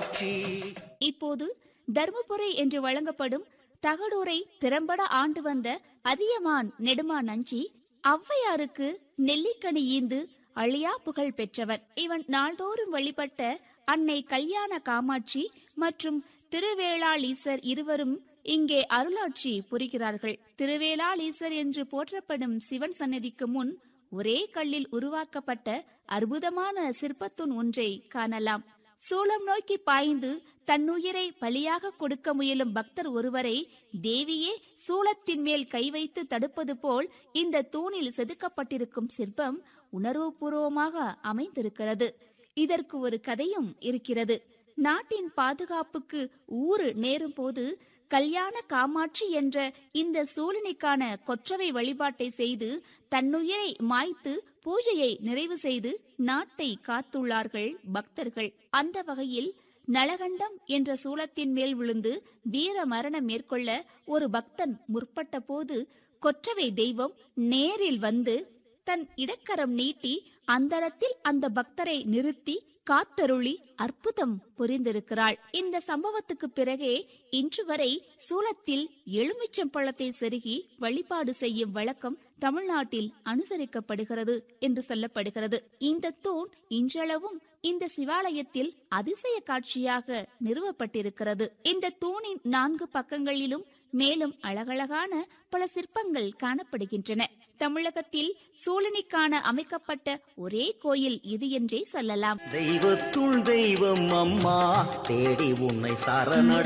காட்சி இப்போது தர்மபுரி என்று வழங்கப்படும் தகடூரை திறம்பட ஆண்டு வந்த அதியமான் நெடுமான் நஞ்சி ஔவையாருக்கு நெல்லிக்கனி ஈந்து அழியா புகழ் பெற்றவன் இவன் நாள்தோறும் வழிபட்ட அன்னை கல்யாண காமாட்சி மற்றும் திருவேளாளீசர் இருவரும் இங்கே அருளாட்சி புரிகிறார்கள் திருவேளாளீசர் என்று போற்றப்படும் சிவன் சன்னதிக்கு முன் ஒரே கல்லில் உருவாக்கப்பட்ட அற்புதமான சிற்பத்தூண் ஒன்றை காணலாம் சூலம் நோக்கி பாய்ந்து தன்னுயிரை பலியாக கொடுக்க முயலும் பக்தர் ஒருவரை தேவியே சூலத்தின் மேல் கை வைத்து தடுப்பது போல் இந்த தூணில் செதுக்கப்பட்டிருக்கும் சிற்பம் உணர்வுபூர்வமாக அமைந்திருக்கிறது இதற்கு ஒரு கதையும் இருக்கிறது நாட்டின் பாதுகாப்புக்கு ஊறு நேரும் போது கல்யாண காமாட்சி என்ற இந்த சூழனிக்கான கொற்றவை வழிபாட்டை செய்து தன்னுயிரை மாய்த்து பூஜையை நிறைவு செய்து நாட்டை காத்துள்ளார்கள் பக்தர்கள் அந்த வகையில் நலகண்டம் என்ற சூலத்தின் மேல் விழுந்து வீர மரணம் மேற்கொள்ள ஒரு பக்தன் முற்பட்ட போது கொற்றவை தெய்வம் நேரில் வந்து தன் இடக்கரம் நீட்டி அந்தரத்தில் அந்த பக்தரை நிறுத்தி காத்தருளி அற்புதம் புரிந்திருக்கிறாள் இந்த சம்பவத்துக்கு பிறகே இன்று வரை சூலத்தில் எலுமிச்சம் பழத்தை செருகி வழிபாடு செய்யும் வழக்கம் தமிழ்நாட்டில் அனுசரிக்கப்படுகிறது என்று சொல்லப்படுகிறது இந்த தூண் இன்றளவும் இந்த சிவாலயத்தில் அதிசய காட்சியாக நிறுவப்பட்டிருக்கிறது இந்த தூணின் நான்கு பக்கங்களிலும் மேலும் அழகழகான பல சிற்பங்கள் காணப்படுகின்றன தமிழகத்தில் சூழனிக்கான அமைக்கப்பட்ட ஒரே கோயில் இது என்றே சொல்லலாம் தெய்வத்துள் தெய்வம் அம்மா தேடி உன்னை சரண